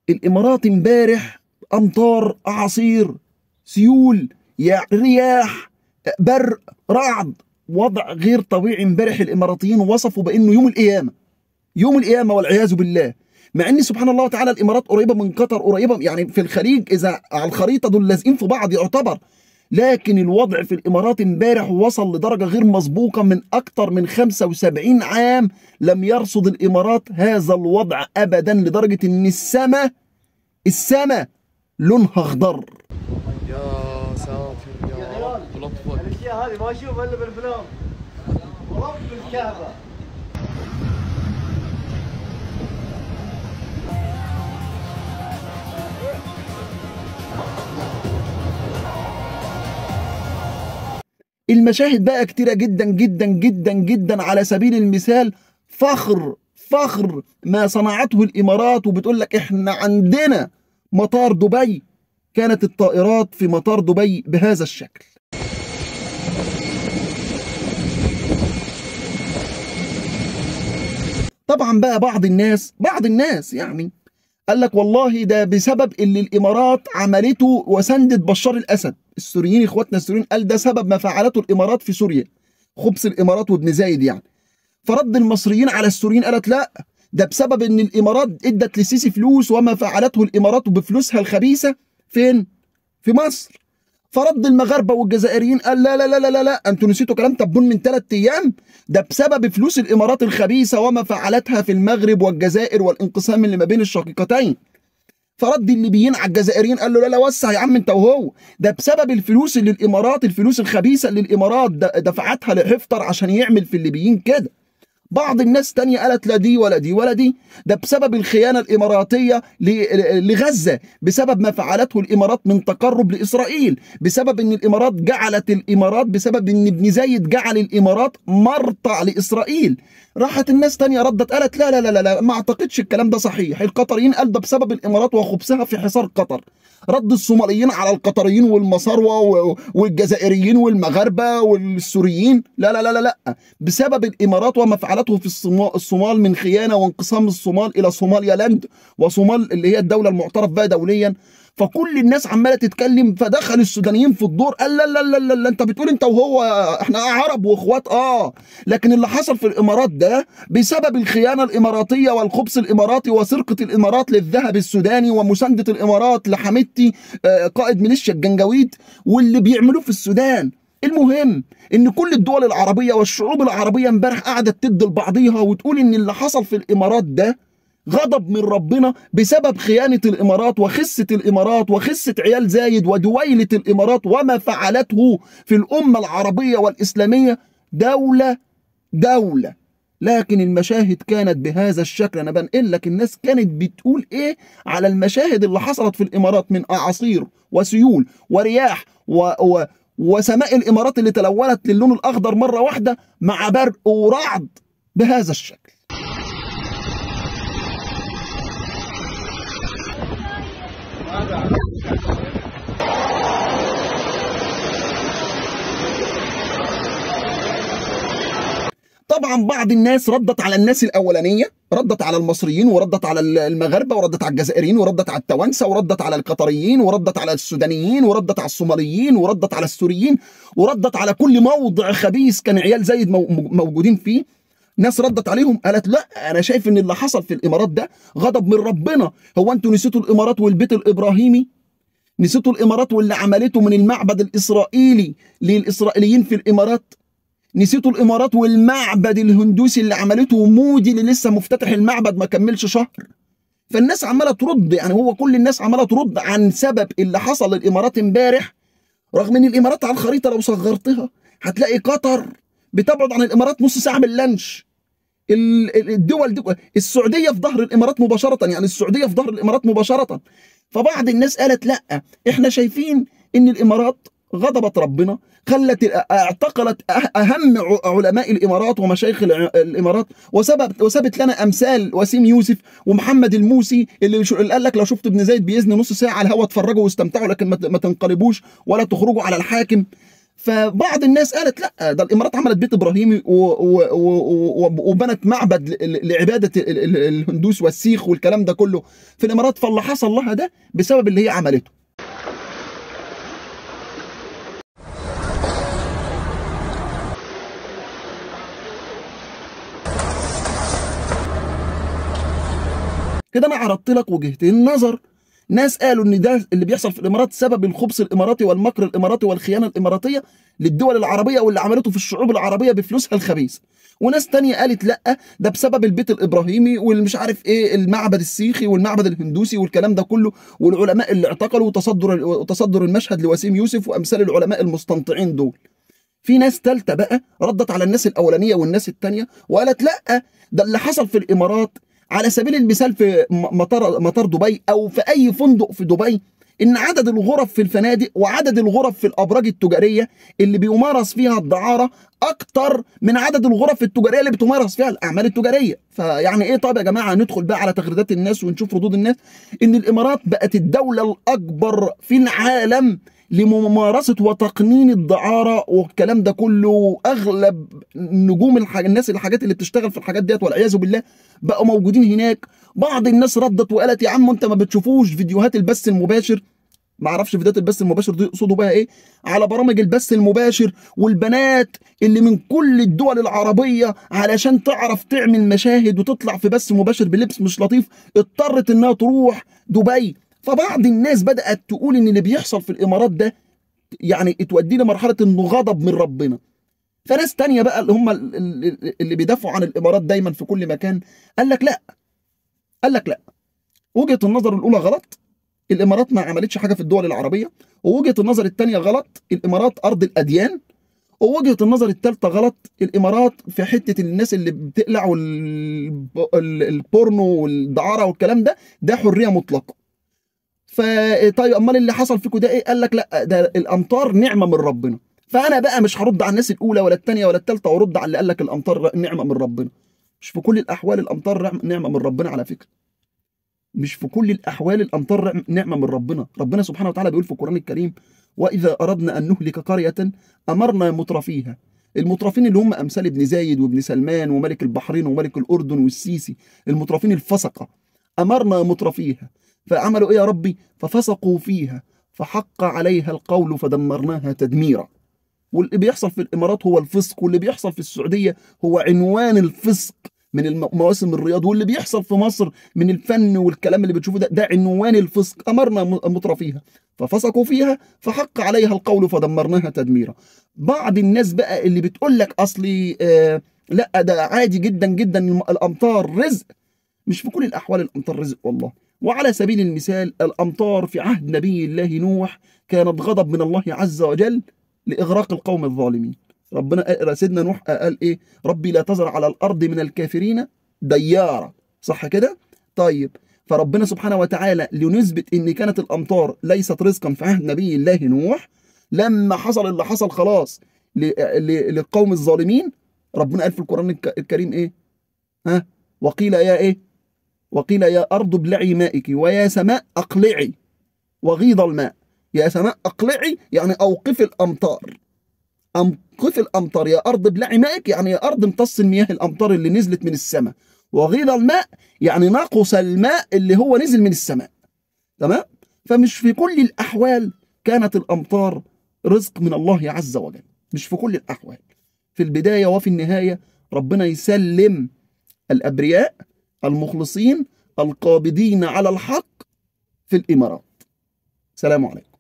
الامارات امبارح امطار اعاصير سيول يا رياح برق رعد وضع غير طبيعي امبارح الاماراتيين وصفوا بانه يوم القيامه يوم القيامه والعياذ بالله مع ان سبحان الله تعالى الامارات قريبه من قطر قريبه يعني في الخليج اذا على الخريطه دول لازقين في بعض يعتبر لكن الوضع في الامارات امبارح وصل لدرجه غير مسبوقه من اكثر من 75 عام لم يرصد الامارات هذا الوضع ابدا لدرجه ان السماء السماء لونها اخضر يا ساتر يا رب لطفك الاشياء هذه ما اشوفها الا بالافلام ورب الكعبه المشاهد بقى كتيرة جدا جدا جدا جدا على سبيل المثال فخر فخر ما صنعته الإمارات وبتقول لك إحنا عندنا مطار دبي كانت الطائرات في مطار دبي بهذا الشكل طبعا بقى بعض الناس بعض الناس يعني قال لك والله ده بسبب اللي الامارات عملته وسندت بشار الاسد السوريين اخواتنا السوريين قال ده سبب ما فعلته الامارات في سوريا خبث الامارات وابن زايد يعني فرد المصريين على السوريين قالت لا ده بسبب ان الامارات ادت للسيسي فلوس وما فعلته الامارات بفلوسها الخبيثه فين في مصر فرد المغاربه والجزائريين قال لا لا لا لا لا, لا. انتوا نسيتوا كلام تبون من ثلاث ايام ده بسبب فلوس الامارات الخبيثه وما فعلتها في المغرب والجزائر والانقسام اللي ما بين الشقيقتين فرد الليبيين على الجزائريين قال له لا لا وسع يا عم انت وهو ده بسبب الفلوس اللي الامارات الفلوس الخبيثه اللي الامارات د- دفعتها لحفتر عشان يعمل في الليبيين كده بعض الناس تانية قالت لا دي ولا دي ولا دي ده بسبب الخيانة الإماراتية ل- لغزة بسبب ما فعلته الإمارات من تقرب لإسرائيل بسبب أن الإمارات جعلت الإمارات بسبب أن ابن زايد جعل الإمارات مرتع لإسرائيل راحت الناس تانية ردت قالت لا لا لا لا, لا ما أعتقدش الكلام ده صحيح القطريين قال ده بسبب الإمارات وخبثها في حصار قطر رد الصوماليين على القطريين والمصاروة و- والجزائريين والمغاربة والسوريين لا لا لا لا لا بسبب الامارات وما فعلته في الصما- الصومال من خيانه وانقسام الصومال الى صوماليا لاند وصومال اللي هي الدوله المعترف بها دوليا فكل الناس عماله تتكلم فدخل السودانيين في الدور قال لا لا لا لا, لا انت بتقول انت وهو احنا عرب واخوات اه لكن اللي حصل في الامارات ده بسبب الخيانه الاماراتيه والخبث الاماراتي وسرقه الامارات للذهب السوداني ومسانده الامارات لحميدتي آه، قائد ميليشيا الجنجويد واللي بيعملوه في السودان المهم ان كل الدول العربيه والشعوب العربيه امبارح قعدت تدي لبعضيها وتقول ان اللي حصل في الامارات ده غضب من ربنا بسبب خيانة الإمارات وخسة الإمارات وخسة عيال زايد ودويلة الإمارات وما فعلته في الأمة العربية والإسلامية دولة دولة لكن المشاهد كانت بهذا الشكل أنا بنقل لك الناس كانت بتقول إيه على المشاهد اللي حصلت في الإمارات من أعاصير وسيول ورياح و, و وسماء الإمارات اللي تلونت للون الأخضر مرة واحدة مع برق ورعد بهذا الشكل طبعا بعض الناس ردت على الناس الاولانيه ردت على المصريين وردت على المغاربه وردت على الجزائريين وردت على التوانسه وردت على القطريين وردت على السودانيين وردت على الصوماليين وردت على السوريين وردت على كل موضع خبيث كان عيال زايد مو- موجودين فيه ناس ردت عليهم قالت لا انا شايف ان اللي حصل في الامارات ده غضب من ربنا هو انتوا نسيتوا الامارات والبيت الابراهيمي نسيتوا الامارات واللي عملته من المعبد الاسرائيلي للاسرائيليين في الامارات نسيتوا الامارات والمعبد الهندوسي اللي عملته مودي اللي لسه مفتتح المعبد ما كملش شهر فالناس عماله ترد يعني هو كل الناس عماله ترد عن سبب اللي حصل للامارات امبارح رغم ان الامارات على الخريطه لو صغرتها هتلاقي قطر بتبعد عن الامارات نص ساعه باللانش ال- ال- الدول دي السعوديه في ظهر الامارات مباشره يعني السعوديه في ظهر الامارات مباشره فبعض الناس قالت لا احنا شايفين ان الامارات غضبت ربنا خلت اعتقلت أه- اهم ع- علماء الامارات ومشايخ الع- الامارات وسبب وسبت لنا امثال وسيم يوسف ومحمد الموسي اللي شو- اللي قال لك لو شفت ابن زايد بيزني نص ساعه على الهوا اتفرجوا واستمتعوا لكن ما ت- ما تنقلبوش ولا تخرجوا على الحاكم فبعض الناس قالت لا ده الامارات عملت بيت ابراهيمي و و و و وبنت معبد ل- ل- لعباده ال- ال- الهندوس والسيخ والكلام ده كله في الامارات فاللي حصل لها ده بسبب اللي هي عملته كده انا عرضت لك وجهتين النظر ناس قالوا ان ده اللي بيحصل في الامارات سبب الخبث الاماراتي والمكر الاماراتي والخيانه الاماراتيه للدول العربيه واللي عملته في الشعوب العربيه بفلوسها الخبيث وناس تانية قالت لا ده بسبب البيت الابراهيمي والمش عارف ايه المعبد السيخي والمعبد الهندوسي والكلام ده كله والعلماء اللي اعتقلوا وتصدر وتصدر المشهد لوسيم يوسف وامثال العلماء المستنطعين دول في ناس تالتة بقى ردت على الناس الأولانية والناس التانية وقالت لأ ده اللي حصل في الإمارات على سبيل المثال في م- مطار مطار دبي أو في أي فندق في دبي إن عدد الغرف في الفنادق وعدد الغرف في الأبراج التجارية اللي بيمارس فيها الدعارة أكتر من عدد الغرف التجارية اللي بتمارس فيها الأعمال التجارية فيعني إيه طب يا جماعة ندخل بقى على تغريدات الناس ونشوف ردود الناس إن الإمارات بقت الدولة الأكبر في العالم لممارسة وتقنين الدعارة والكلام ده كله واغلب نجوم الحاج... الناس الحاجات اللي بتشتغل في الحاجات ديت والعياذ بالله بقوا موجودين هناك بعض الناس ردت وقالت يا عم انت ما بتشوفوش فيديوهات البث المباشر ما اعرفش فيديوهات البث المباشر دي يقصدوا بها ايه على برامج البث المباشر والبنات اللي من كل الدول العربيه علشان تعرف تعمل مشاهد وتطلع في بث مباشر بلبس مش لطيف اضطرت انها تروح دبي فبعض الناس بدات تقول ان اللي بيحصل في الامارات ده يعني توديه لمرحله انه غضب من ربنا فناس تانية بقى اللي هم ال- ال- اللي بيدافعوا عن الامارات دايما في كل مكان قال لك لا قال لك لا وجهه النظر الاولى غلط الامارات ما عملتش حاجه في الدول العربيه ووجهه النظر الثانيه غلط الامارات ارض الاديان ووجهه النظر الثالثه غلط الامارات في حته الناس اللي بتقلع والبورنو والدعاره والكلام ده ده حريه مطلقه فطيب امال اللي حصل فيكم ده ايه قال لك لا ده الامطار نعمه من ربنا فانا بقى مش هرد على الناس الاولى ولا الثانيه ولا الثالثه وارد على اللي قال لك الامطار نعمه من ربنا مش في كل الاحوال الامطار رعم- نعمه من ربنا على فكره مش في كل الاحوال الامطار رعم- نعمه من ربنا ربنا سبحانه وتعالى بيقول في القران الكريم واذا اردنا ان نهلك قريه امرنا مترفيها المترفين اللي هم امثال ابن زايد وابن سلمان وملك البحرين وملك الاردن والسيسي المترفين الفسقه امرنا مترفيها فعملوا ايه يا ربي ففسقوا فيها فحق عليها القول فدمرناها تدميرا واللي بيحصل في الامارات هو الفسق واللي بيحصل في السعوديه هو عنوان الفسق من الم- مواسم الرياض واللي بيحصل في مصر من الفن والكلام اللي بتشوفه ده ده عنوان الفسق امرنا م- مترفيها ففسقوا فيها فحق عليها القول فدمرناها تدميرا بعض الناس بقى اللي بتقول لك اصلي آه لا ده عادي جدا جدا الم- الامطار رزق مش في كل الاحوال الامطار رزق والله وعلى سبيل المثال الامطار في عهد نبي الله نوح كانت غضب من الله عز وجل لاغراق القوم الظالمين ربنا قال- سيدنا نوح قال ايه ربي لا تذر على الارض من الكافرين ديارا صح كده طيب فربنا سبحانه وتعالى لنثبت ان كانت الامطار ليست رزقا في عهد نبي الله نوح لما حصل اللي حصل خلاص ل- ل- للقوم الظالمين ربنا قال في القران الك- الكريم ايه ها وقيل يا ايه وقيل يا ارض ابلعي مائك ويا سماء اقلعي وغيض الماء يا سماء اقلعي يعني اوقف الامطار أنقف الأمطار يا أرض ابلعي مائك يعني يا أرض امتص المياه الأمطار اللي نزلت من السماء وغيض الماء يعني نقص الماء اللي هو نزل من السماء تمام فمش في كل الأحوال كانت الأمطار رزق من الله عز وجل مش في كل الأحوال في البداية وفي النهاية ربنا يسلم الأبرياء المخلصين القابضين على الحق في الإمارات سلام عليكم